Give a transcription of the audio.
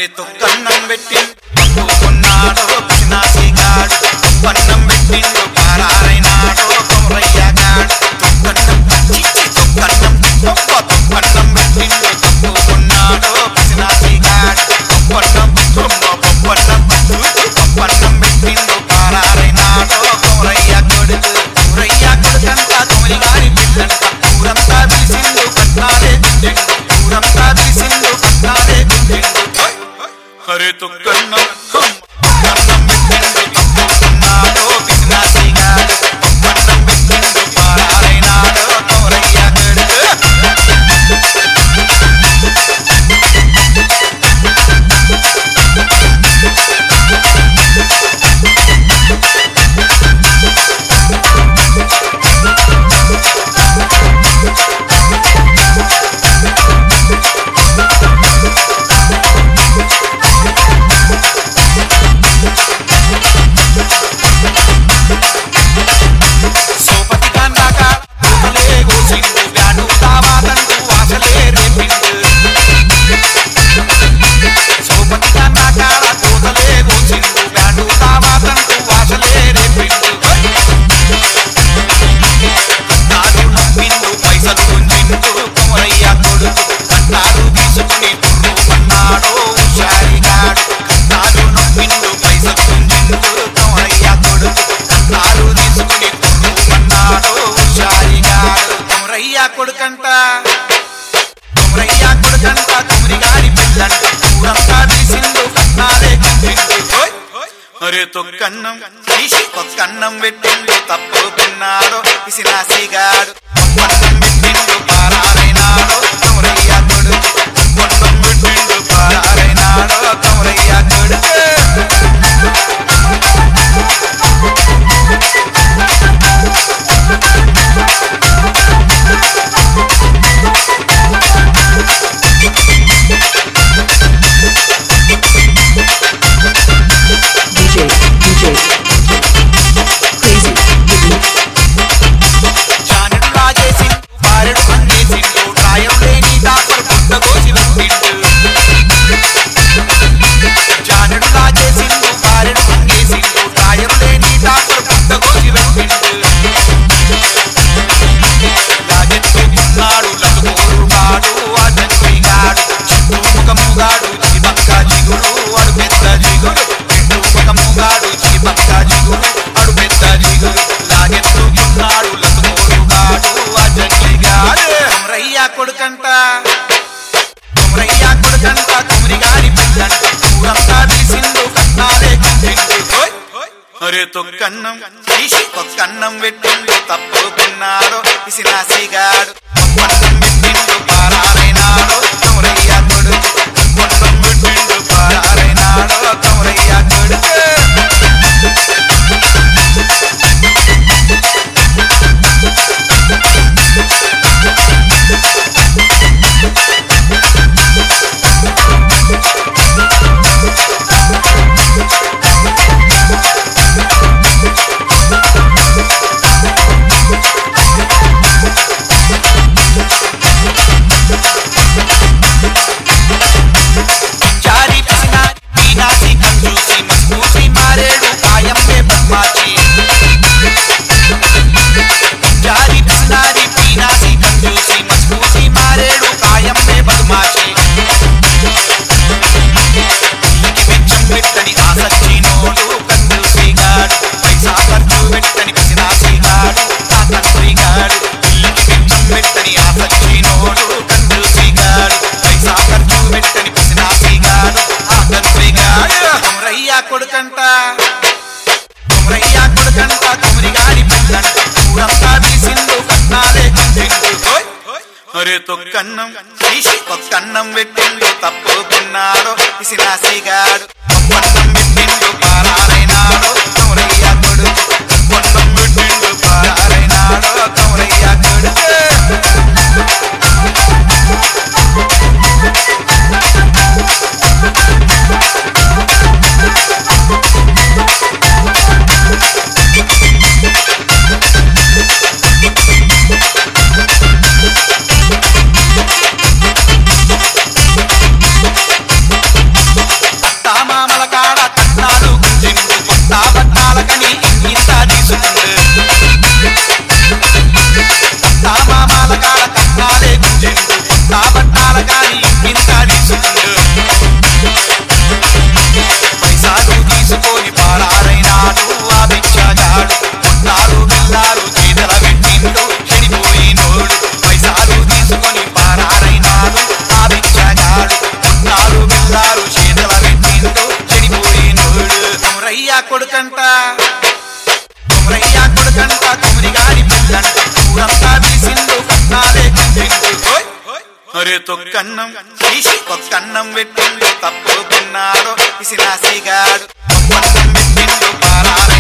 అరే తొక్కన్నం పెట్టి కొన్నాడో పిసినాసిగాడు పన్నం పెట్టిండు పారారైనాడో కొమరయ్యగాడు తొక్కన్నం చిచ్చి తొక్కన్నం తొక్క తొక్కన్నం పెట్టిండు కొన్నాడో పిసినాసిగాడు పన్నం కొమ్మ పప్పన్నం పప్పన్నం పెట్టిండు పారారైనాడో కొమరయ్య కొడుకు కొమరయ్య కొడుకంతా కొమరిగారి పిల్లంట ఊరంతా పిలిచిండు కట్నాలే గుండెండు ఊరంతా పిలిచిండు కట్నాలే గుండెండు హరే తొక్కన్నం కన్నం పెట్టిండు తొక్కున్నాడో పిసినాసిగాడు పన్నం పెట్టిండు పారారైనాడో కొమరయ్య కొడుకు సోపతి కన్నాక ఊహలే గోసిండు బ్యాడు తావాదంటూ ఆశలే రేపిండు సోపతి కన్నాక కోతలే గోసిండు బ్యాడు తావాదంటూ ఆశలే రేపిండు కట్టాలు నమ్మిండు పైసలు గుంజిండు కొమరయ్య కొడుకు కట్టాలు తీసుకుని పుర్రు పన్నాడో హుషారిగాడు కట్టాలు నమ్మిండు పైసలు గుంజిండు కొమరయ్య కొడుకు కట్టాలు తీసుకుని పుర్రు పన్నాడో హుషారిగాడు కొమరయ్య కొడుకంట కొమరయ్య కొడుకంట కొమరిగాడి పిల్లంట ఊరంతా తీసిండు కట్నాలే గుంజిండు ఓయ్ అరే తొక్కన్నం తీసి ఒక్కన్నం పెట్టిండు తప్పుకున్నాడు పిసినాసిగాడు పన్నం పెట్టిండు పారారైనాడు కమరయ్య కొడుకు పన్నం పెట్టిండు పారారైనాడు కమరయ్య కొడుకు DJ, DJ, crazy, Biggie, జానెడు లాగేసిండు పారెడు అంగేసిండు రాయం లేని డాక్టర్ పుట్ట కోసి పుట్టిండు జానెడు లాగేసిండు పారెడు అంగేసిండు రాయం లేని డాక్టర్ పుట్ట కోసి పుట్టిండు లాగెత్తుకున్నాడు లతుకోరుగాడు ఆ జంగిగాడు చుట్టూ ముఖముగాడు చిబక్క జిగుడు అడు పెద్ద జిగుడు చెట్టు ముఖముగాడు చిబక్క జిగుడు అడు పెద్ద జిగుడు లాగెత్తుకున్నాడు లతుకోరుగాడు ఆ జంగిగాడు కొమరయ్య కొడుకంట కొమరయ్య కొడుకంట కొమరిగాడి పిల్లంట ఊరంతా తీసిండు కట్నాలే గుంజిండు ఓయ్ అరే తొక్కన్నం తీసి ఒక్కన్నం పెట్టిండు తప్పుకున్నాడు పిసినాసిగాడు పన్నం పెట్టిండు పారారైనాడు కమరయ్య కొడుకు పన్నం పెట్టిండు పారారైనాడు కమరయ్య కొడుకు జారి పిసిన మీనాసి కంజూసి మస్మూసి మారేడు కాయమ్మే పద్మాచి జారి పిసినారి మీనాసి కంజూసి మస్మూసి మారేడు కాయమ్మే పద్మాచి పిల్లికి బిచ్చం పెట్టని ఆసచ్చినోడు కంజూసిగాడు పైసా ఖర్చు పెట్టని పిసినాసిగాడు ఆ తండ్రిగాడు పిల్లికి బిచ్చం పెట్టని ఆసచ్చినోడు కంజూసిగాడు పైసా ఖర్చు పెట్టని పిసినాసిగాడు ఆ తండ్రిగాడు కొమరయ్య కొడుకంట కొమరయ్య కొడుకంట కొమరిగాడి పిల్లంట ఊరంతా తీసిండు కట్నాలే గుంజిండు ఓయ్ అరే తొక్కన్నం తీసి ఒక్కన్నం పెట్టిండు తప్పుకున్నాడు పిసినాసిగాడు పన్నం పెట్టిండు పారారైనాడు కమరయ్య కొడుకు పన్నం పెట్టిండు పారారైనాడు కమరయ్య కొడుకు ఒరే తొక్కన్నం తీసి ఒక్కన్నం పెట్టిండు తప్పు తిన్నాడు పిసినాసిగాడు ఒక్కన్నం పెట్టిండు పారాడు